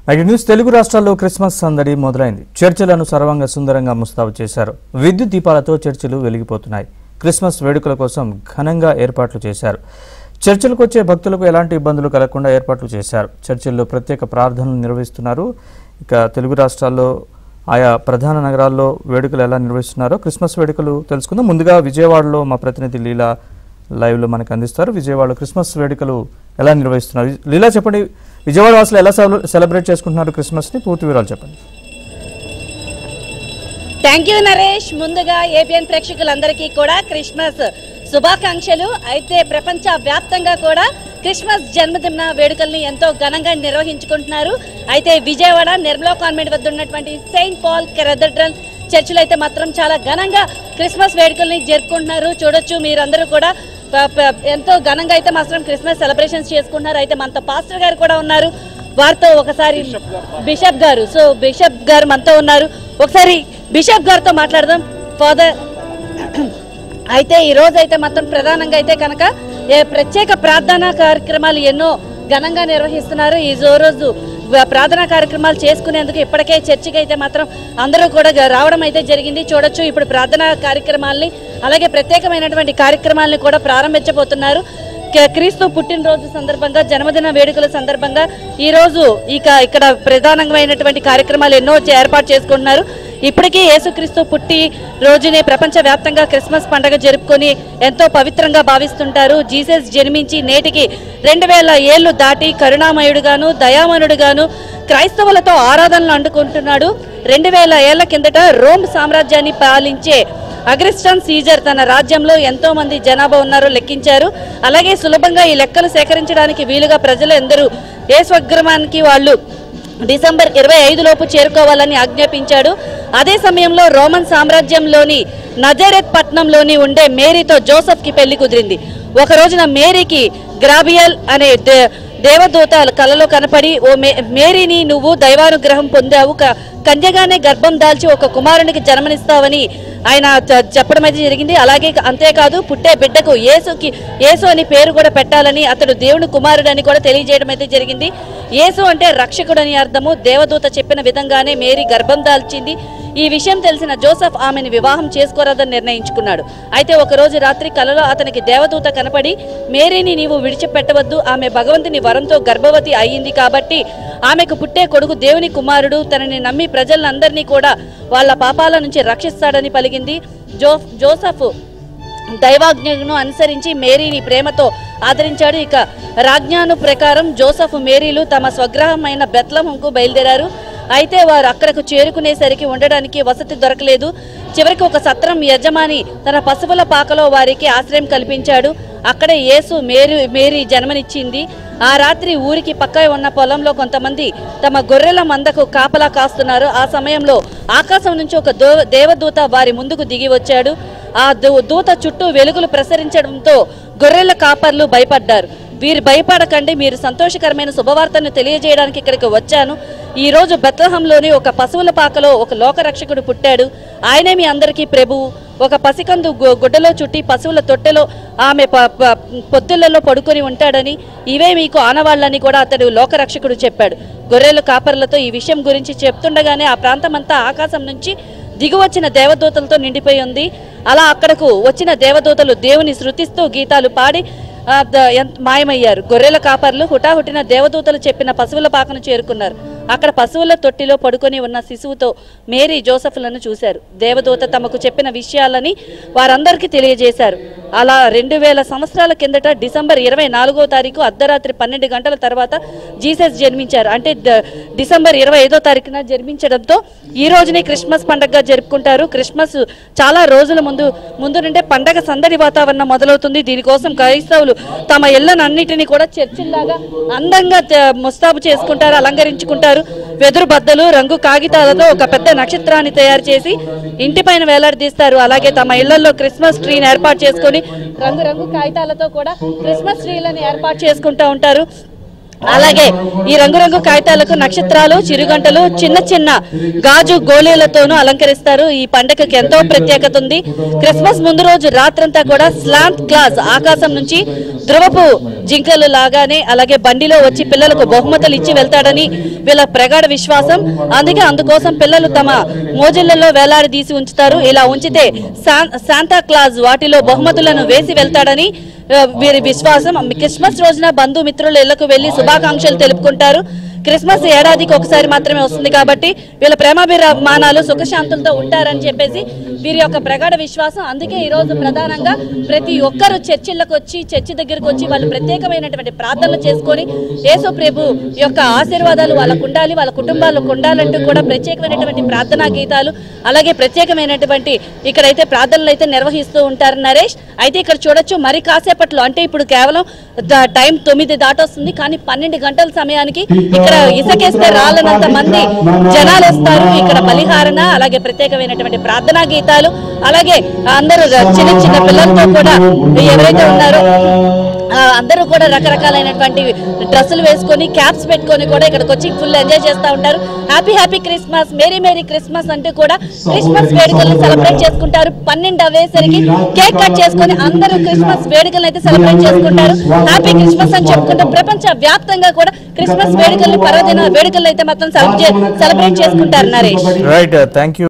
night news Telugu రాష్ట్రాల్లో Christmas సందడి మొదలైంది చర్చిలను సర్వంగా సుందరంగా ముస్తాబు చేశారు విద్యుత్ దీపాలతో చర్చిలు వెలిగిపోతున్నాయి క్రిస్మస్ వేడుకల కోసం ఘనంగా ఏర్పాట్లు చేశారు చర్చిలకు వచ్చే భక్తులకు ఎలాంటి ఇబ్బందులు కలగకుండా ఏర్పాట్లు చేశారు చర్చిల్లో ప్రత్యేక ప్రార్థనలు నిర్వహిస్తున్నారు ఇక తెలుగు రాష్ట్రాల్లో ఆయా ప్రధాన నగరాల్లో వేడుకలు ఎలా నిర్వహిస్తున్నారో క్రిస్మస్ వేడుకలు తెలుసుకుందాం ముందుగా విజయవాడలో మా ప్రతినిధి లీలా లైవ్లో మనకు అందిస్తారు విజయవాడలో క్రిస్మస్ వేడుకలు ఎలా నిర్వహిస్తున్నారు లీలా చెప్పండి విజయవాడ వాసులు ఎలా సెల- సెలబ్రేట్ చేసుకుంటున్నారు క్రిస్మస్ని పూర్తి వివరాలు చెప్పండి థ్యాంక్ యూ నరేష్ ముందుగా ఏబిఎన్ ప్రేక్షకులందరికీ కూడా క్రిస్మస్ శుభాకాంక్షలు అయితే ప్రపంచ వ్యాప్తంగా కూడా క్రిస్మస్ జన్మదిన వేడుకల్ని ఎంతో ఘనంగా నిర్వహించుకుంటున్నారు అయితే విజయవాడ నిర్మలా కాన్వెంట్ వద్ద ఉన్నటువంటి సెయింట్ పాల్ కెరథడ్రల్ చర్చిలో అయితే మాత్రం చాలా ఘనంగా క్రిస్మస్ వేడుకల్ని జరుపుకుంటున్నారు చూడొచ్చు మీరందరూ కూడా ప- ప- ఎంతో ఘనంగా అయితే మాత్రం క్రిస్మస్ సెలబ్రేషన్స్ చేసుకుంటున్నారు అయితే మనతో పాస్టర్ గారు కూడా ఉన్నారు వారితో ఒకసారి బిషప్ గారు సో బిషప్ గారు మనతో ఉన్నారు ఒకసారి బిషప్ గారితో మాట్లాడదాం ఫాదర్ అయితే ఈ రోజు అయితే మాత్రం ప్రధానంగా అయితే కనుక ఏ ప్రత్యేక ప్రార్థనా కార్యక్రమాలు ఎన్నో ఘనంగా నిర్వహిస్తున్నారు ఈ జో రోజు వ- ప్రార్థనా కార్యక్రమాలు చేసుకునేందుకు ఇప్పటికే చర్చికి అయితే మాత్రం అందరూ కూడా గ- రావడం అయితే జరిగింది చూడొచ్చు ఇప్పుడు ప్రార్థనా కార్యక్రమాల్ని అలాగే ప్రత్యేకమైనటువంటి కార్యక్రమాల్ని కూడా ప్రారంభించబోతున్నారు క- క్రీస్తు పుట్టినరోజు సందర్భంగా జన్మదిన వేడుకల సందర్భంగా ఈ రోజు ఇక ఇక్కడ ప్రధానమైనటువంటి కార్యక్రమాలు ఎన్నో చే- ఏర్పాటు చేసుకుంటున్నారు ఇప్పటికీ యేసుక్రీస్తు పుట్టి రోజునే ప్రపంచ వ్యాప్తంగా క్రిస్మస్ పండుగ జరుపుకొని ఎంతో పవిత్రంగా భావిస్తుంటారు జీసస్ జన్మించి నేటికి రెండు వేల ఏళ్లు దాటి కరుణామయుడుగాను దయామనుడుగాను క్రైస్తవులతో ఆరాధనలు అందుకుంటున్నాడు రెండు వేల ఏళ్ల కిందట రోమ్ సామ్రాజ్యాన్ని పాలించే అగ్రిస్టన్ సీజర్ తన రాజ్యంలో ఎంతో మంది జనాభా ఉన్నారో లెక్కించారు అలాగే సులభంగా ఈ లెక్కలు సేకరించడానికి వీలుగా ప్రజలు ఎందరూ ఏ స్వగ్రామానికి వాళ్ళు డిసెంబర్ ఇరవై ఐదు లోపు చేరుకోవాలని ఆజ్ఞాపించాడు అదే సమయంలో రోమన్ సామ్రాజ్యంలోని నజరెత్ పట్నంలోని ఉండే మేరీతో జోసెఫ్ కి పెళ్లి కుదిరింది ఒక రోజున మేరీకి గ్రాబియల్ అనే దే- దేవదూత కలలో కనపడి ఓ మే మేరీని నువ్వు దైవానుగ్రహం పొందావు క- కన్యగానే గర్భం దాల్చి ఒక కుమారునికి జన్మనిస్తావని ఆయన చ- చెప్పడం అయితే జరిగింది అలాగే అంతేకాదు పుట్టే బిడ్డకు యేసుకి యేసు అని పేరు కూడా పెట్టాలని అతడు దేవుని కుమారుడని కూడా తెలియజేయడం అయితే జరిగింది యేసు అంటే రక్షకుడని అర్థము దేవదూత చెప్పిన విధంగానే మేరీ గర్భం దాల్చింది ఈ విషయం తెలిసిన జోసెఫ్ ఆమెను వివాహం చేసుకోరాదని నిర్ణయించుకున్నాడు అయితే ఒక రోజు రాత్రి కలలో అతనికి దేవదూత కనపడి మేరీని నీవు విడిచిపెట్టవద్దు ఆమె భగవంతుని వరంతో గర్భవతి అయ్యింది కాబట్టి ఆమెకు పుట్టే కొడుకు దేవుని కుమారుడు తనని నమ్మి ప్రజలందరినీ కూడా వాళ్ళ పాపాల నుంచి రక్షిస్తాడని పలికింది జో జోసఫ్ దైవాజ్ఞను అనుసరించి మేరీని ప్రేమతో ఆదరించాడు ఇక రాజ్ఞాను ప్రకారం జోసఫ్ మేరీలు తమ స్వగ్రహమైన బెత్లహంకు బయలుదేరారు అయితే వారు అక్కడకు చేరుకునేసరికి ఉండడానికి వసతి దొరకలేదు చివరికి ఒక సత్రం యజమాని తన పశువుల పాకలో వారికి ఆశ్రయం కల్పించాడు అక్కడే యేసు మేరీ మేరీ జన్మనిచ్చింది ఆ రాత్రి ఊరికి పక్క ఉన్న పొలంలో కొంతమంది తమ గొర్రెల మందకు కాపలా కాస్తున్నారు ఆ సమయంలో ఆకాశం నుంచి ఒక దో- దేవదూత వారి ముందుకు దిగి వచ్చాడు ఆ దూ- దూత చుట్టూ వెలుగులు ప్రసరించడంతో గొర్రెల కాపర్లు భయపడ్డారు వీరు భయపడకండి మీరు సంతోషకరమైన శుభవార్తను తెలియజేయడానికి ఇక్కడికి వచ్చాను ఈ రోజు బెత్లహంలోని ఒక పశువుల పాకలో ఒక లోకరక్షకుడు పుట్టాడు ఆయనే మీ అందరికీ ప్రభువు ఒక పసికందు గు- గుడ్డలో చుట్టి పశువుల తొట్టెలో ఆమె ప- ప- పొత్తులలో పడుకొని ఉంటాడని ఇవే మీకు ఆనవాళ్ళని కూడా అతడు లోకరక్షకుడు చెప్పాడు గొర్రెల కాపర్లతో ఈ విషయం గురించి చెప్తుండగానే ఆ ప్రాంతమంతా ఆకాశం నుంచి దిగువచ్చిన దేవదూతలతో నిండిపోయి ఉంది అలా అక్కడకు వచ్చిన దేవదూతలు దేవుని శృతిస్తూ గీతాలు పాడి ఆ, ద- ఎంత- మాయమయ్యారు గొర్రెల కాపర్లు హుటాహుటిన దేవదూతలు చెప్పిన పశువుల పాకను చేరుకున్నారు అక్కడ పశువుల తొట్టిలో పడుకొని ఉన్న శిశువుతో మేరీ జోసఫ్లను చూశారు దేవదూత తమకు చెప్పిన విషయాలని వారందరికీ తెలియజేశారు అలా రెండు వేల సంవత్సరాల కిందట డిసెంబర్ ఇరవై నాలుగో తారీఖు అర్ధరాత్రి పన్నెండు గంటల తర్వాత జీసస్ జన్మించారు అంటే డ- డిసెంబర్ ఇరవై ఐదో తారీఖున జన్మించడంతో ఈ రోజునే క్రిస్మస్ పండగగా జరుపుకుంటారు క్రిస్మస్ చాలా రోజుల ముందు ముందు నుండే పండగ సందడి వాతావరణం మొదలవుతుంది దీనికోసం క్రైస్తవులు తమ ఇళ్లనన్నిటినీ కూడా చర్చిల్లాగా అందంగా త- ముస్తాబు చేసుకుంటారు అలంకరించుకుంటారు వెదురు బద్దలు రంగు కాగితాలతో ఒక పెద్ద నక్షత్రాన్ని తయారు చేసి ఇంటిపైన వేలాడదీస్తారు అలాగే తమ ఇళ్లలో క్రిస్మస్ ట్రీని ఏర్పాటు చేసుకొని రంగు రంగు కాగితాలతో కూడా క్రిస్మస్ ట్రీలను ఏర్పాటు చేసుకుంటూ ఉంటారు అలాగే ఈ రంగురంగు కాగితాలకు నక్షత్రాలు చిరుగంటలు చిన్న చిన్న గాజు గోళీలతోనూ అలంకరిస్తారు ఈ పండగకి ఎంతో ప్రత్యేకత ఉంది క్రిస్మస్ ముందు రోజు రాత్రంతా కూడా స్లాంట్ క్లాస్ ఆకాశం నుంచి ధ్రువపు జింకలు లాగానే అలాగే బండిలో వచ్చి పిల్లలకు బహుమతులు ఇచ్చి వెళ్తాడని వీళ్ళ ప్రగాఢ విశ్వాసం అందుకే అందుకోసం పిల్లలు తమ మోజులలో వేలాడదీసి ఉంచుతారు ఇలా ఉంచితే శాం- శాంతా క్లాజ్ వాటిలో బహుమతులను వేసి వెళ్తాడని ఆ, వీరి విశ్వాసం క్రిస్మస్ రోజున బంధుమిత్రుల ఇళ్లకు వెళ్లి శుభాకాంక్షలు తెలుపుకుంటారు క్రిస్మస్ ఏడాదికి ఒకసారి మాత్రమే వస్తుంది కాబట్టి వీళ్ళ ప్రేమాభిమానాలు సుఖశాంతులతో ఉంటారని చెప్పేసి వీరి యొక్క ప్రగాఢ విశ్వాసం అందుకే ఈ రోజు ప్రధానంగా ప్రతి ఒక్కరు చర్చిలకు వచ్చి చర్చి దగ్గరకు వచ్చి వాళ్ళు ప్రత్యేకమైనటువంటి ప్రార్థనలు చేసుకొని యేసు ప్రభు యొక్క ఆశీర్వాదాలు వాళ్ళకు ఉండాలి వాళ్ళ కుటుంబాలకు ఉండాలంటూ కూడా ప్రత్యేకమైనటువంటి ప్రార్థనా గీతాలు అలాగే ప్రత్యేకమైనటువంటి ఇక్కడైతే ప్రార్థనలు అయితే నిర్వహిస్తూ ఉంటారు నరేష్ అయితే ఇక్కడ చూడొచ్చు మరి కాసేపట్లో అంటే ఇప్పుడు కేవలం ద- టైం తొమ్మిది దాటొస్తుంది కానీ పన్నెండు గంటల సమయానికి ఇక్కడ ఇసకేస్తే రాలనంత మంది జనాలు వస్తారు ఇక్కడ బలిహారణ అలాగే ప్రత్యేకమైనటువంటి ప్రార్థనా గీతాలు అలాగే అందరూ ర- చిన్న చిన్న పిల్లలతో కూడా ఎవరైతే ఉన్నారో ఆ, అందరూ కూడా రకరకాలైనటువంటి డ్రెస్సులు వేసుకొని క్యాప్స్ పెట్టుకొని కూడా ఇక్కడికి వచ్చి ఫుల్ ఎంజాయ్ చేస్తూ ఉంటారు happy happy Christmas merry merry Christmas అంటూ కూడా క్రిస్మస్ వేడుకలను సెలబ్రేట్ చేసుకుంటారు పన్నెండు అవేసరికి కేక్ కట్ చేసుకొని అందరూ క్రిస్మస్ వేడుకలను అయితే సెలబ్రేట్ చేసుకుంటారు హ్యాపీ క్రిస్మస్ అని చెప్పుకుంటూ ప్రపంచ వ్యాప్తంగా కూడా క్రిస్మస్ వేడుకల్ని పర్వదిన వేడుకలు అయితే మాత్రం సెలబ్రేట్ చేసుకుంటారు నరేష్ రైట్ థ్యాంక్ యూ